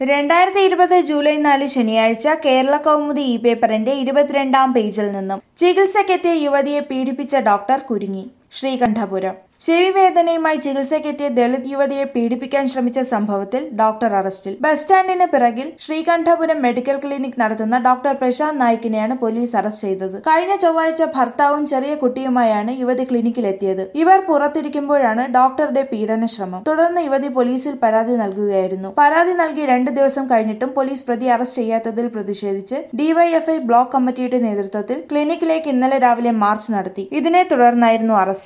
രണ്ടായിരത്തി ഇരുപത് ജൂലൈ നാല് ശനിയാഴ്ച കേരള കൗമുദി ഇ പേപ്പറിന്റെ ഇരുപത്തിരണ്ടാം പേജിൽ നിന്നും ചികിത്സയ്ക്കെത്തിയ യുവതിയെ പീഡിപ്പിച്ച ഡോക്ടർ കുരുങ്ങി ശ്രീകണ്ഠപുരം ചെവിവേദനയുമായി ചികിത്സയ്ക്കെത്തിയ ദളിത് യുവതിയെ പീഡിപ്പിക്കാൻ ശ്രമിച്ച സംഭവത്തിൽ ഡോക്ടർ അറസ്റ്റിൽ ബസ് സ്റ്റാൻഡിന് പിറകിൽ ശ്രീകണ്ഠപുരം മെഡിക്കൽ ക്ലിനിക് നടത്തുന്ന ഡോക്ടർ പ്രശാന്ത് നായിക്കിനെയാണ് പോലീസ് അറസ്റ്റ് ചെയ്തത് കഴിഞ്ഞ ചൊവ്വാഴ്ച ഭർത്താവും ചെറിയ കുട്ടിയുമായാണ് യുവതി ക്ലിനിക്കിലെത്തിയത് ഇവർ പുറത്തിരിക്കുമ്പോഴാണ് ഡോക്ടറുടെ പീഡന ശ്രമം തുടർന്ന് യുവതി പോലീസിൽ പരാതി നൽകുകയായിരുന്നു പരാതി നൽകി രണ്ട് ദിവസം കഴിഞ്ഞിട്ടും പോലീസ് പ്രതി അറസ്റ്റ് ചെയ്യാത്തതിൽ പ്രതിഷേധിച്ച് ഡിവൈഎഫ്ഐ ബ്ലോക്ക് കമ്മിറ്റിയുടെ നേതൃത്വത്തിൽ ക്ലിനിക്കിലേക്ക് ഇന്നലെ രാവിലെ മാർച്ച് നടത്തി ഇതിനെ തുടർന്നായിരുന്നു അറസ്റ്റ്